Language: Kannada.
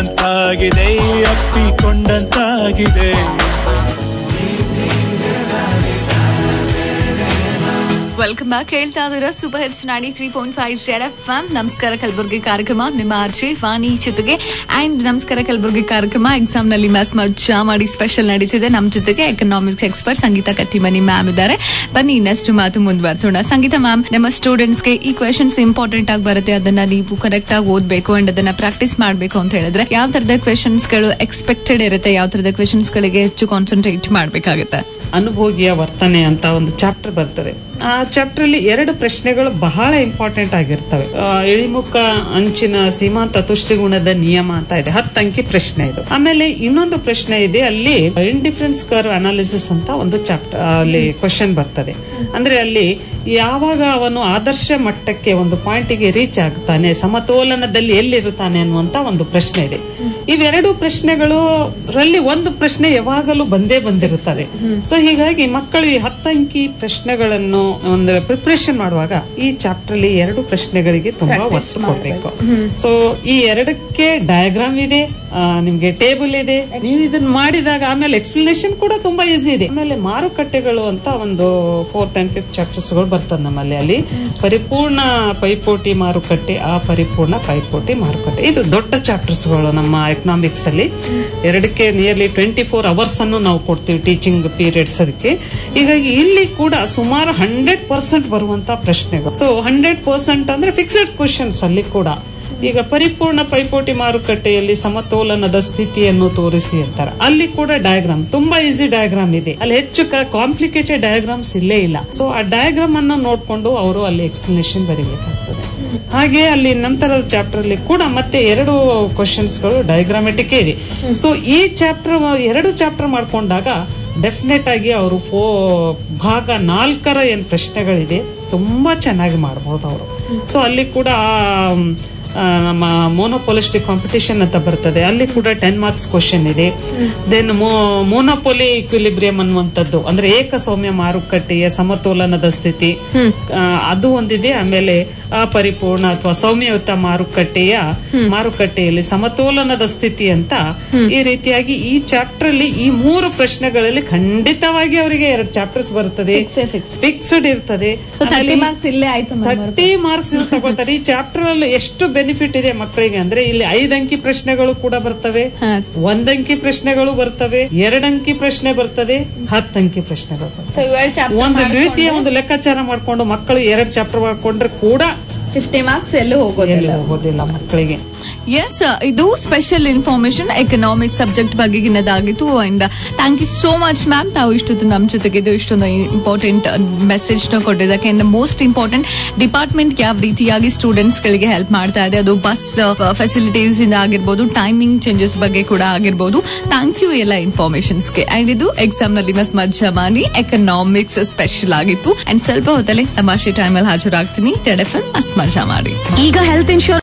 ಅಂತಾಗಿದೆ ಅಪ್ಪಿಕೊಂಡಂತಾಗಿದೆ ವೆಲ್ಕಮ್ ಬ್ಯಾಕ್ ಹೇಳ್ತಾ ಇದ್ದೀರಾ super hits ninety three point five share F M ನಮಸ್ಕಾರ ಕಲಬುರ್ಗಿ ಕಾರ್ಯಕ್ರಮ ನಿಮ್ಮ ಆರ್ಜೆ ವಾಣಿ ಜೊತೆಗೆ ಅಂಡ್ ನಮಸ್ಕಾರ ಕಲಬುರ್ಗಿ ಕಾರ್ಯಕ್ರಮ ಎಕ್ಸಾಮ್ ನಲ್ಲಿ ಮ್ಯಾಥ್ಸ್ ಮಜ್ಜಾ ಮಾಡಿ ಸ್ಪೆಷಲ್ ನಡೀತಿದೆ ನಮ್ಮ ಜೊತೆಗೆ economics expert Sangeeta Kattimani ma'am ಇದ್ದಾರೆ ಬನ್ನಿ ಇನ್ನಷ್ಟು ಮಾತು ಮುಂದುವರಿಸೋಣ ಸಂಗೀತ ಮ್ಯಾಮ್ ನಮ್ಮ ಸ್ಟೂಡೆಂಟ್ಸ್ ಗೆ ಈ ಕ್ವೆಶನ್ಸ್ ಇಂಪಾರ್ಟೆಂಟ್ ಆಗಿ ಬರುತ್ತೆ ಅದನ್ನ ನೀವು ಕರೆಕ್ಟ್ ಆಗಿ ಓದ್ಬೇಕು ಅಂಡ್ ಅದನ್ನ ಪ್ರಾಕ್ಟೀಸ್ ಮಾಡಬೇಕು ಅಂತ ಹೇಳಿದ್ರೆ ಯಾವ ತರದ ಕ್ವೆಶನ್ಸ್ ಗಳು ಎಕ್ಸ್ಪೆಕ್ಟೆಡ್ ಇರುತ್ತೆ ಯಾವ ತರದ ಕ್ವೆಶನ್ಸ್ ಗಳಿಗೆ ಹೆಚ್ಚು ಕಾನ್ಸಂಟ್ರೇಟ್ ಮಾಡಬೇಕಾಗುತ್ತೆ ಅನುಭೋಗಿಯ ವರ್ತನೆ ಅಂತ ಒಂದು ಚಾಪ್ಟರ್ ಬರ್ತದೆ ಆ ಚಾಪ್ಟರ್ ಅಲ್ಲಿ ಎರಡು ಪ್ರಶ್ನೆಗಳು ಬಹಳ ಇಂಪಾರ್ಟೆಂಟ್ ಆಗಿರ್ತವೆ ಆ, ಇಳಿಮುಖ ಅಂಚಿನ ಸೀಮಾಂತ ತುಷ್ಟಿಗುಣದ ನಿಯಮ ಅಂತ ಇದೆ ಹತ್ತು ಅಂಕಿ ಪ್ರಶ್ನೆ ಇದು ಆಮೇಲೆ ಇನ್ನೊಂದು ಪ್ರಶ್ನೆ ಇದೆ ಅಲ್ಲಿ ಇಂಡಿಫರೆನ್ಸ್ ಕರ್ವ್ ಅನಾಲಿಸಿಸ್ ಅಂತ ಒಂದು ಚಾಪ್ಟರ್ ಅಲ್ಲಿ ಕ್ವಶನ್ ಬರ್ತದೆ ಅಂದ್ರೆ ಅಲ್ಲಿ ಯಾವಾಗ ಅವನು ಆದರ್ಶ ಮಟ್ಟಕ್ಕೆ ಒಂದು ಪಾಯಿಂಟಿಗೆ ರೀಚ್ ಆಗ್ತಾನೆ ಸಮತೋಲನದಲ್ಲಿ ಎಲ್ಲಿರುತ್ತಾನೆ ಅನ್ನುವಂತ ಒಂದು ಪ್ರಶ್ನೆ ಇದೆ ಇವೆರಡು ಪ್ರಶ್ನೆಗಳು ರಲ್ಲಿ ಒಂದು ಪ್ರಶ್ನೆ ಯಾವಾಗಲೂ ಬಂದೇ ಬಂದಿರುತ್ತದೆ ಸೊ ಹೀಗಾಗಿ ಮಕ್ಕಳು ಈ ಹತ್ತಂಕಿ ಪ್ರಶ್ನೆಗಳನ್ನು ಒಂದು ಪ್ರಿಪರೇಷನ್ ಮಾಡುವಾಗ ಈ ಚಾಪ್ಟರ್ ಅಲ್ಲಿ ಎರಡು ಪ್ರಶ್ನೆಗಳಿಗೆ ತುಂಬಾ ಒತ್ತು ಕೊಡ್ಬೇಕು ಸೊ ಈ ಎರಡಕ್ಕೆ ಡಯಾಗ್ರಾಮ್ ಇದೆ ಆ, ನಿಮ್ಗೆ ಟೇಬಲ್ ಇದೆ ನೀವು ಇದನ್ನ ಮಾಡಿದಾಗ ಆಮೇಲೆ ಎಕ್ಸ್ಪ್ಲನೇಷನ್ ಕೂಡ ತುಂಬಾ ಈಸಿ ಇದೆ ಆಮೇಲೆ ಮಾರುಕಟ್ಟೆಗಳು ಅಂತ ಒಂದು ಫೋರ್ತ್ ಅಂಡ್ ಫಿಫ್ತ್ ಚಾಪ್ಟರ್ಸ್ ಗಳು ಬರ್ತದೆ ನಮ್ಮಲ್ಲಿ ಅಲ್ಲಿ ಪರಿಪೂರ್ಣ ಪೈಪೋಟಿ ಮಾರುಕಟ್ಟೆ ಆ ಪರಿಪೂರ್ಣ ಪೈಪೋಟಿ ಮಾರುಕಟ್ಟೆ ಇದು ದೊಡ್ಡ ಚಾಪ್ಟರ್ಸ್ ಗಳು ನಮ್ಮ ಎಕನಾಮಿಕ್ಸ್ ಅಲ್ಲಿ ಎರಡಕ್ಕೆ ನಿಯರ್ಲಿ ಟ್ವೆಂಟಿ ಫೋರ್ ಅವರ್ಸ್ ಅನ್ನು ನಾವು ಕೊಡ್ತೀವಿ ಟೀಚಿಂಗ್ ಪೀರಿಯಡ್ಸ್ ಅದಕ್ಕೆ ಹೀಗಾಗಿ ಇಲ್ಲಿ ಕೂಡ ಸುಮಾರು ಹಂಡ್ರೆಡ್ ಪರ್ಸೆಂಟ್ ಬರುವಂತ ಪ್ರಶ್ನೆಗಳು ಸೊ ಹಂಡ್ರೆಡ್ ಪರ್ಸೆಂಟ್ ಅಂದ್ರೆ ಫಿಕ್ಸೆಡ್ ಕ್ವಶನ್ಸ್ ಅಲ್ಲಿ ಕೂಡ ಈಗ ಪರಿಪೂರ್ಣ ಪೈಪೋಟಿ ಮಾರುಕಟ್ಟೆಯಲ್ಲಿ ಸಮತೋಲನದ ಸ್ಥಿತಿಯನ್ನು ತೋರಿಸಿ ಅಂತಾರೆ ಅಲ್ಲಿ ಕೂಡ ಡಯಾಗ್ರಾಮ್ ತುಂಬಾ ಈಸಿ ಡಯಾಗ್ರಾಮ್ ಇದೆ ಅಲ್ಲಿ ಹೆಚ್ಚು ಕಾಂಪ್ಲಿಕೇಟೆಡ್ ಡಯಾಗ್ರಾಮ್ಸ್ ಇಲ್ಲೇ ಇಲ್ಲ ಸೊ ಆ ಡಯಾಗ್ರಾಮ್ ಅನ್ನು ನೋಡ್ಕೊಂಡು ಅವರು ಅಲ್ಲಿ ಎಕ್ಸ್ಪ್ಲನೇಷನ್ ಬರೀಬೇಕಾಗ್ತದೆ ಹಾಗೆ ಅಲ್ಲಿ ನಂತರದ ಚಾಪ್ಟರ್ ಅಲ್ಲಿ ಕೂಡ ಮತ್ತೆ ಎರಡು ಕ್ವಶನ್ಸ್ ಗಳು ಡಯಾಗ್ರಾಮೆಟಿಕ್ ಇದೆ ಸೊ ಈ ಚಾಪ್ಟರ್ ಎರಡು ಚಾಪ್ಟರ್ ಮಾಡ್ಕೊಂಡಾಗ ಡೆಫಿನೆಟ್ ಆಗಿ ಅವರು ಫೋ ಭಾಗ ನಾಲ್ಕರ ಏನ್ ಪ್ರಶ್ನೆಗಳಿದೆ ತುಂಬಾ ಚೆನ್ನಾಗಿ ಮಾಡಬಹುದು ಅವರು ಸೊ ಅಲ್ಲಿ ಕೂಡ ಆಮ್, ಆ, ನಮ್ಮ ಮೋನೋಪೊಲಿಸ್ಟಿಕ್ ಕಾಂಪಿಟಿಷನ್ ಅಂತ ಬರ್ತದೆ ಅಲ್ಲಿ ಕೂಡ ಟೆನ್ ಮಾರ್ಕ್ಸ್ ಕ್ವಶನ್ ಇದೆ ದೆನ್ ಮೋನೋಪೊಲಿ ಇಕ್ವಿಲಿಬ್ರಿಯಂ ಅನ್ನುವಂಥದ್ದು ಅಂದ್ರೆ ಏಕಸೌಮ್ಯ ಮಾರುಕಟ್ಟೆಯ ಸಮತೋಲನದ ಸ್ಥಿತಿ ಆ, ಅದು ಒಂದಿದೆ ಆಮೇಲೆ ಅಪರಿಪೂರ್ಣ ಅಥವಾ ಸೌಮ್ಯಯುತ ಮಾರುಕಟ್ಟೆಯ ಮಾರುಕಟ್ಟೆಯಲ್ಲಿ ಸಮತೋಲನದ ಸ್ಥಿತಿ ಅಂತ ಈ ರೀತಿಯಾಗಿ ಈ ಚಾಪ್ಟರ್ ಅಲ್ಲಿ ಈ ಮೂರು ಪ್ರಶ್ನೆಗಳಲ್ಲಿ ಖಂಡಿತವಾಗಿ ಅವರಿಗೆ ಎರಡು ಚಾಪ್ಟರ್ಸ್ ಬರ್ತದೆ ಫಿಕ್ಸ್ಡ್ ಇರ್ತದೆ ಸೊ ತರ್ಟಿ ಮಾರ್ಕ್ಸ್ ಇಲ್ಲೇ ಆಯ್ತು ಮ್ಯಾಮ್ ಥರ್ಟಿ ಮಾರ್ಕ್ಸ್ ತಗೊಳ್ತಾರೆ ಈ ಚಾಪ್ಟರ್ ಅಲ್ಲಿ ಎಷ್ಟು ಬೆನಿಫಿಟ್ ಇದೆ ಮಕ್ಕಳಿಗೆ ಅಂದ್ರೆ ಇಲ್ಲಿ ಐದ್ ಅಂಕಿ ಪ್ರಶ್ನೆಗಳು ಕೂಡ ಬರ್ತವೆ ಹಾ. ಒಂದ್ ಅಂಕಿ ಪ್ರಶ್ನೆಗಳು ಬರ್ತವೆ ಎರಡ್ ಅಂಕಿ ಪ್ರಶ್ನೆ ಬರ್ತದೆ ಹತ್ತು ಅಂಕಿ ಪ್ರಶ್ನೆಗಳು ಬರ್ತವೆ ಸೊ ಇವೆರಡು ಚಾಪ್ಟರ್ ಒಂದು ರೀತಿಯ ಒಂದು ಲೆಕ್ಕಾಚಾರ ಮಾಡ್ಕೊಂಡು ಮಕ್ಕಳು ಎರಡ್ ಚಾಪ್ಟರ್ ಮಾಡ್ಕೊಂಡ್ರೆ ಕೂಡ ಫಿಫ್ಟಿ ಮಾರ್ಕ್ಸ್ ಎಲ್ಲೂ ಹೋಗೋದಿಲ್ಲ ಎಲ್ಲಿ ಹೋಗೋದಿಲ್ಲ ಮಕ್ಕಳಿಗೆ ಎಸ್ ಇದು ಸ್ಪೆಷಲ್ ಇನ್ಫಾರ್ಮೇಶನ್ ಎಕನಾಮಿಕ್ ಸಬ್ಜೆಕ್ಟ್ ಬಗೆಗಿನದಾಗಿತ್ತು and thank you so much ma'am ತಾವು ಇಷ್ಟೊತ್ತು ನಮ್ಮ ಜೊತೆಗಿದ್ದು ಇಷ್ಟೊಂದು ಇಂಪಾರ್ಟೆಂಟ್ ಮೆಸೇಜ್ ನ ಕೊಟ್ಟಿದ್ದಕ್ಕೆ ಅಂಡ್ ಮೋಸ್ಟ್ ಇಂಪಾರ್ಟೆಂಟ್ ಡಿಪಾರ್ಟ್ಮೆಂಟ್ ಯಾವ ರೀತಿಯಾಗಿ ಸ್ಟೂಡೆಂಟ್ಸ್ ಗಳಿಗೆ ಹೆಲ್ಪ್ ಮಾಡ್ತಾ ಇದೆ ಅದು ಬಸ್ ಫೆಸಿಲಿಟೀಸ್ ಇಂದ ಆಗಿರ್ಬೋದು ಟೈಮಿಂಗ್ ಚೇಂಜಸ್ ಬಗ್ಗೆ ಕೂಡ ಆಗಿರ್ಬೋದು ಥ್ಯಾಂಕ್ ಯು ಎಲ್ಲ ಇನ್ಫಾರ್ಮೇಶನ್ಸ್ಗೆ ಅಂಡ್ ಇದು ಎಕ್ಸಾಮ್ ನಲ್ಲಿ ಮಸ್ ಮಜ್ಜಾ ಮಾಡಿ ಎಕನಾಮಿಕ್ಸ್ ಸ್ಪೆಷಲ್ ಆಗಿತ್ತು ಅಂಡ್ ಸ್ವಲ್ಪ ಹೊತ್ತಲ್ಲೇ ತಮಾಷೆ ಟೈಮಲ್ಲಿ ಹಾಜರಾಗ್ತೀನಿ ಟೆಡ್ ಎಫ್ ಮಸ್ತ್ ಮಜಾ ಮಾಡಿ ಈಗ ಹೆಲ್ತ್ ಇನ್ಶೂರೆನ್ಸ್